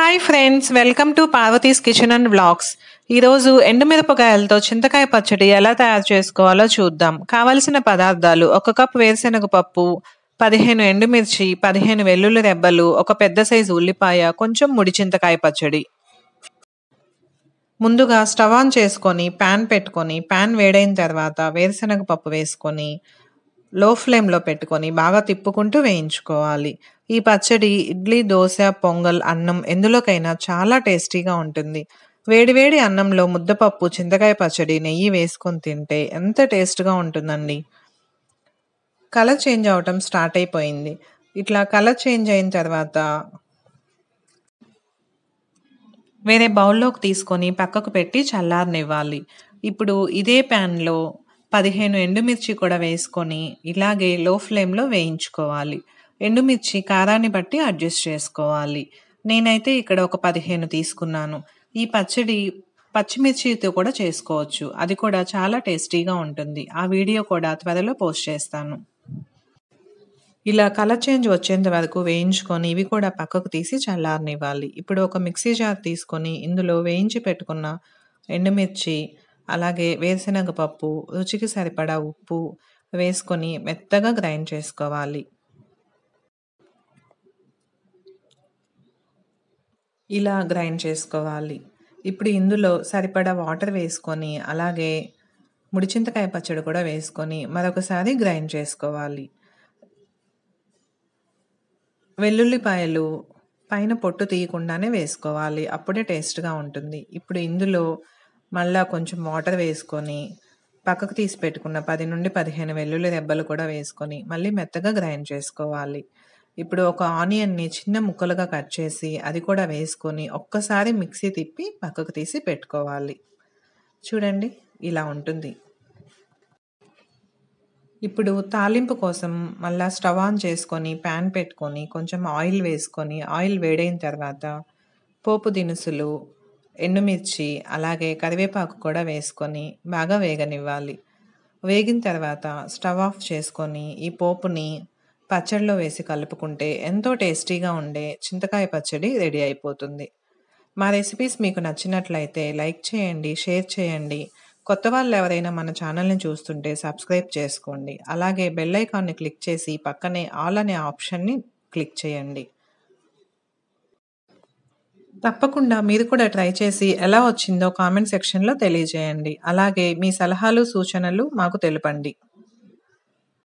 hi friends welcome to Parvati's kitchen and vlogs ఈరోజు ఎండుమిరపకాయలతో చింతకాయ పచ్చడి ఎలా తయారు చేసుకోవాలో చూద్దాం కావలసిన పదార్థాలు ఒక కప్ వేరుశనగ పప్పు పదిహేను ఎండుమిర్చి పదిహేను వెల్లుల్లి రెబ్బలు ఒక పెద్ద సైజు ఉల్లిపాయ కొంచెం ముడి చింతకాయ పచ్చడి ముందుగా స్టవ్ ఆన్ చేసుకొని ప్యాన్ పెట్టుకొని ప్యాన్ వేడైన తర్వాత వేరుశనగ పప్పు వేసుకొని లో ఫ్లేమ్లో పెట్టుకొని బాగా తిప్పుకుంటూ వేయించుకోవాలి ఈ పచ్చడి ఇడ్లీ దోశ పొంగల్ అన్నం ఎందులోకైనా చాలా టేస్టీగా ఉంటుంది వేడివేడి అన్నంలో ముద్దపప్పు చింతకాయ పచ్చడి నెయ్యి వేసుకొని తింటే ఎంత టేస్ట్గా ఉంటుందండి కలర్ చేంజ్ అవటం స్టార్ట్ అయిపోయింది ఇట్లా కలర్ చేంజ్ అయిన తర్వాత వేరే బౌల్లోకి తీసుకొని పక్కకు పెట్టి చల్లారనివ్వాలి ఇప్పుడు ఇదే ప్యాన్లో పదిహేను ఎండుమిర్చి కూడా వేసుకొని ఇలాగే లో ఫ్లేమ్లో వేయించుకోవాలి ఎండుమిర్చి కారాన్ని బట్టి అడ్జస్ట్ చేసుకోవాలి నేనైతే ఇక్కడ ఒక పదిహేను తీసుకున్నాను ఈ పచ్చడి పచ్చిమిర్చితో కూడా చేసుకోవచ్చు అది కూడా చాలా టేస్టీగా ఉంటుంది ఆ వీడియో కూడా త్వరలో పోస్ట్ చేస్తాను ఇలా కలర్ చేంజ్ వచ్చేంత వరకు వేయించుకొని ఇవి కూడా పక్కకు తీసి చల్లారనివ్వాలి ఇప్పుడు ఒక మిక్సీ జార్ తీసుకొని ఇందులో వేయించి పెట్టుకున్న ఎండుమిర్చి అలాగే వేరుశనగ పప్పు రుచికి సరిపడా ఉప్పు వేసుకొని మెత్తగా గ్రైండ్ చేసుకోవాలి ఇలా గ్రైండ్ చేసుకోవాలి ఇప్పుడు ఇందులో సరిపడా వాటర్ వేసుకొని అలాగే ముడిచింతకాయ పచ్చడి కూడా వేసుకొని మరొకసారి గ్రైండ్ చేసుకోవాలి వెల్లుల్లిపాయలు పైన పొట్టు తీయకుండానే వేసుకోవాలి అప్పుడే టేస్ట్గా ఉంటుంది ఇప్పుడు ఇందులో మళ్ళా కొంచెం వాటర్ వేసుకొని పక్కకు తీసి పెట్టుకున్న పది నుండి పదిహేను వెల్లుల్లి రెబ్బలు కూడా వేసుకొని మళ్ళీ మెత్తగా గ్రైండ్ చేసుకోవాలి ఇప్పుడు ఒక ఆనియన్ని చిన్న ముక్కలుగా కట్ చేసి అది కూడా వేసుకొని ఒక్కసారి మిక్సీ తిప్పి పక్కకు తీసి పెట్టుకోవాలి చూడండి ఇలా ఉంటుంది ఇప్పుడు తాలింపు కోసం మళ్ళా స్టవ్ ఆన్ చేసుకొని ప్యాన్ పెట్టుకొని కొంచెం ఆయిల్ వేసుకొని ఆయిల్ వేడైన తర్వాత పోపు దినుసులు ఎండుమిర్చి అలాగే కరివేపాకు కూడా వేసుకొని బాగా వేగనివ్వాలి వేగిన తర్వాత స్టవ్ ఆఫ్ చేసుకొని ఈ పోపుని పచ్చడిలో వేసి కలుపుకుంటే ఎంతో టేస్టీగా ఉండే చింతకాయ పచ్చడి రెడీ అయిపోతుంది మా రెసిపీస్ మీకు నచ్చినట్లయితే లైక్ చేయండి షేర్ చేయండి కొత్త వాళ్ళు ఎవరైనా మన ఛానల్ని చూస్తుంటే సబ్స్క్రైబ్ చేసుకోండి అలాగే బెల్ ఐకాన్ని క్లిక్ చేసి పక్కనే ఆల్ అనే ఆప్షన్ని క్లిక్ చేయండి తప్పకుండా మీరు కూడా ట్రై చేసి ఎలా వచ్చిందో కామెంట్ సెక్షన్లో తెలియజేయండి అలాగే మీ సలహాలు సూచనలు మాకు తెలపండి